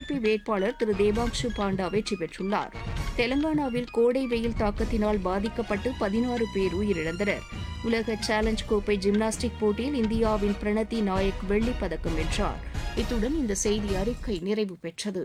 BJP வேட்பாளர் திரு தேபாங்ஷு பாண்டா வெற்றி பெற்றுள்ளார் தெலங்கானாவில் கோடை வெயில் தாக்கத்தினால் பாதிக்கப்பட்டு பதினாறு பேர் உயிரிழந்தனர் உலக சேலஞ்ச் கோப்பை ஜிம்னாஸ்டிக் போட்டியில் இந்தியாவின் பிரணதி நாயக் வெள்ளிப் பதக்கம் வென்றார் இத்துடன் இந்த செய்தி அறிக்கை நிறைவு பெற்றது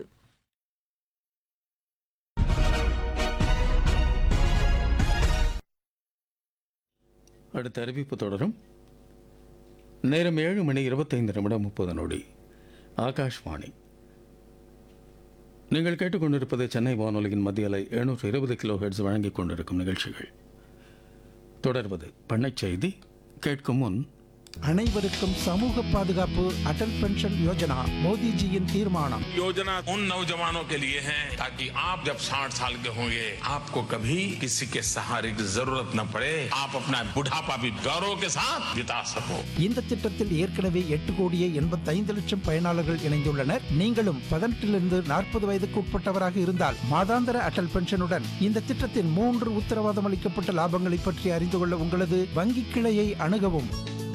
அடுத்த அறிவிப்பு தொடரும் நேரம் ஏழு மணி இருபத்தைந்து நிமிடம் முப்பது நொடி ஆகாஷ்வாணி நீங்கள் கேட்டுக்கொண்டிருப்பது சென்னை வானொலியின் மத்திய அலை எழுநூற்று இருபது கிலோ ஹெர்ட்ஸ் வழங்கிக் கொண்டிருக்கும் நிகழ்ச்சிகள் தொடர்வது பண்ணைச் செய்தி கேட்கும் முன் அனைவருக்கும் சமூக பாதுகாப்பு அடல் பென்ஷன் யோஜனா மோடிஜியின் தீர்மானம் योजना उन नौजवानों के लिए है ताकि आप जब 60 साल के होंगे आपको कभी किसी के सहारे की जरूरत न पड़े आप अपना बुढ़ापा भी गौरव के साथ बिता सको இந்த திட்டத்தில் ஏற்கனவே எட்டு கோடியே எண்பத்தைந்து லட்சம் பயனாளர்கள் இணைந்துள்ளனர் நீங்களும் பதினெட்டிலிருந்து நாற்பது வயதுக்கு உட்பட்டவராக இருந்தால் மாதாந்திர அடல் பென்ஷனுடன் இந்த திட்டத்தின் மூன்று உத்தரவாதம் அளிக்கப்பட்ட லாபங்களை பற்றி அறிந்து கொள்ள உங்களது வங்கி கிளையை அணுகவும்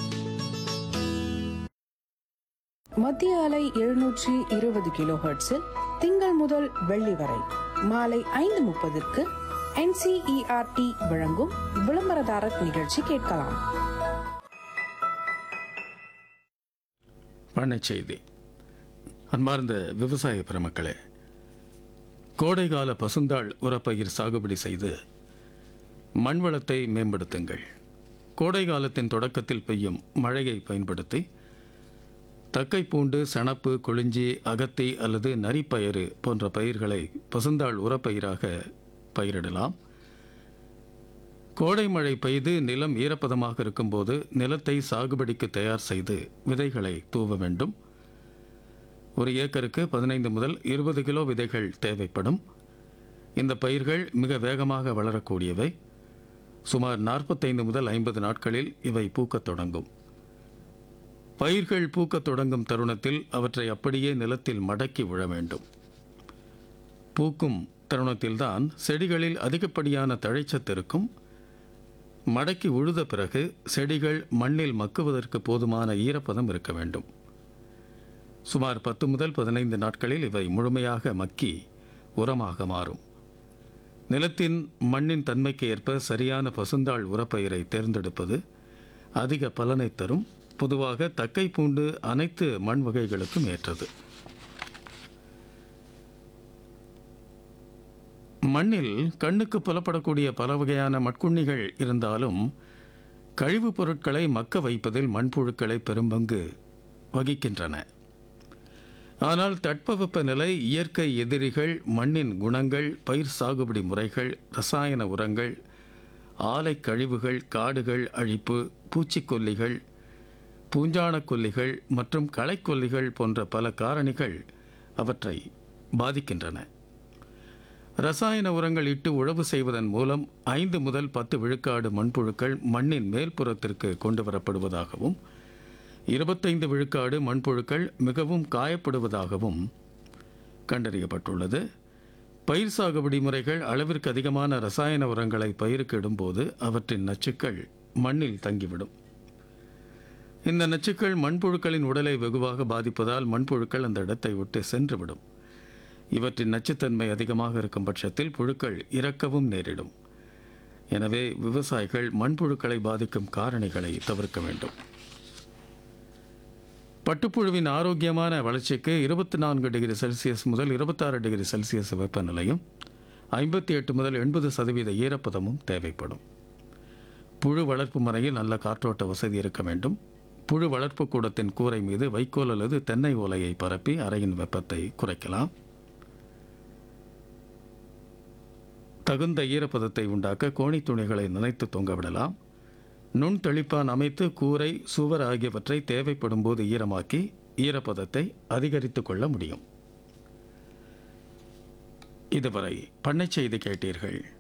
மத்திய அலை எழுநூற்றி இருபது கிலோ ஹெர்ட்ஸில் திங்கள் முதல் வெள்ளி வரை மாலை ஐந்து முப்பதுக்கு என்சிஇஆர்டி வழங்கும் விளம்பரதாரர் நிகழ்ச்சி கேட்கலாம் பண்ணைச் செய்தி அன்பார்ந்த விவசாய பெருமக்களே கோடைகால பசுந்தாள் உரப்பயிர் சாகுபடி செய்து மண் வளத்தை மேம்படுத்துங்கள் கோடை காலத்தின் தொடக்கத்தில் பெய்யும் மழையை பயன்படுத்தி தக்கை பூண்டு சணப்பு கொளிஞ்சி அகத்தி அல்லது நரிப்பயிறு போன்ற பயிர்களை பசுந்தாள் உரப்பயிராக பயிரிடலாம் கோடை மழை பெய்து நிலம் ஈரப்பதமாக இருக்கும்போது நிலத்தை சாகுபடிக்கு தயார் செய்து விதைகளை தூவ வேண்டும் ஒரு ஏக்கருக்கு பதினைந்து முதல் இருபது கிலோ விதைகள் தேவைப்படும் இந்த பயிர்கள் மிக வேகமாக வளரக்கூடியவை சுமார் நாற்பத்தைந்து முதல் ஐம்பது நாட்களில் இவை பூக்கத் தொடங்கும் பயிர்கள் பூக்கத் தொடங்கும் தருணத்தில் அவற்றை அப்படியே நிலத்தில் மடக்கி விழ வேண்டும் பூக்கும் தருணத்தில்தான் செடிகளில் அதிகப்படியான தழைச்சத்து இருக்கும் மடக்கி உழுத பிறகு செடிகள் மண்ணில் மக்குவதற்கு போதுமான ஈரப்பதம் இருக்க வேண்டும் சுமார் பத்து முதல் பதினைந்து நாட்களில் இவை முழுமையாக மக்கி உரமாக மாறும் நிலத்தின் மண்ணின் தன்மைக்கு ஏற்ப சரியான பசுந்தாள் உரப்பயிரை தேர்ந்தெடுப்பது அதிக பலனை தரும் பொதுவாக தக்கை பூண்டு அனைத்து மண் வகைகளுக்கும் ஏற்றது மண்ணில் கண்ணுக்கு புலப்படக்கூடிய பல வகையான மட்குண்ணிகள் இருந்தாலும் கழிவுப் பொருட்களை மக்க வைப்பதில் மண்புழுக்களை பெரும்பங்கு வகிக்கின்றன ஆனால் தட்பவெப்ப நிலை இயற்கை எதிரிகள் மண்ணின் குணங்கள் பயிர் சாகுபடி முறைகள் ரசாயன உரங்கள் ஆலை கழிவுகள் காடுகள் அழிப்பு பூச்சிக்கொல்லிகள் பூஞ்சாணக் கொல்லிகள் மற்றும் களைக்கொல்லிகள் போன்ற பல காரணிகள் அவற்றை பாதிக்கின்றன ரசாயன உரங்கள் இட்டு உழவு செய்வதன் மூலம் ஐந்து முதல் பத்து விழுக்காடு மண்புழுக்கள் மண்ணின் மேல்புறத்திற்கு கொண்டு வரப்படுவதாகவும் இருபத்தைந்து விழுக்காடு மண்புழுக்கள் மிகவும் காயப்படுவதாகவும் கண்டறியப்பட்டுள்ளது பயிர் சாகுபடி முறைகள் அளவிற்கு அதிகமான ரசாயன உரங்களை பயிருக்கு இடும்போது அவற்றின் நச்சுக்கள் மண்ணில் தங்கிவிடும் இந்த நச்சுக்கள் மண்புழுக்களின் உடலை வெகுவாக பாதிப்பதால் மண்புழுக்கள் அந்த இடத்தை விட்டு சென்றுவிடும் இவற்றின் நச்சுத்தன்மை அதிகமாக இருக்கும் பட்சத்தில் புழுக்கள் இறக்கவும் நேரிடும் எனவே விவசாயிகள் மண்புழுக்களை பாதிக்கும் காரணிகளை தவிர்க்க வேண்டும் பட்டுப்புழுவின் ஆரோக்கியமான வளர்ச்சிக்கு இருபத்தி நான்கு டிகிரி செல்சியஸ் முதல் இருபத்தாறு டிகிரி செல்சியஸ் வெப்பநிலையும் ஐம்பத்தி எட்டு முதல் எண்பது சதவீத ஈரப்பதமும் தேவைப்படும் புழு வளர்ப்பு முறையில் நல்ல காற்றோட்ட வசதி இருக்க வேண்டும் புழு வளர்ப்பு கூடத்தின் கூரை மீது வைக்கோல் அல்லது தென்னை ஓலையை பரப்பி அறையின் வெப்பத்தை குறைக்கலாம் தகுந்த ஈரப்பதத்தை உண்டாக்க கோணி துணிகளை நனைத்து தொங்கவிடலாம் நுண் தெளிப்பான் அமைத்து கூரை சுவர் ஆகியவற்றை தேவைப்படும் போது ஈரமாக்கி ஈரப்பதத்தை அதிகரித்து கொள்ள முடியும் இதுவரை பண்ணைச் செய்தி கேட்டீர்கள்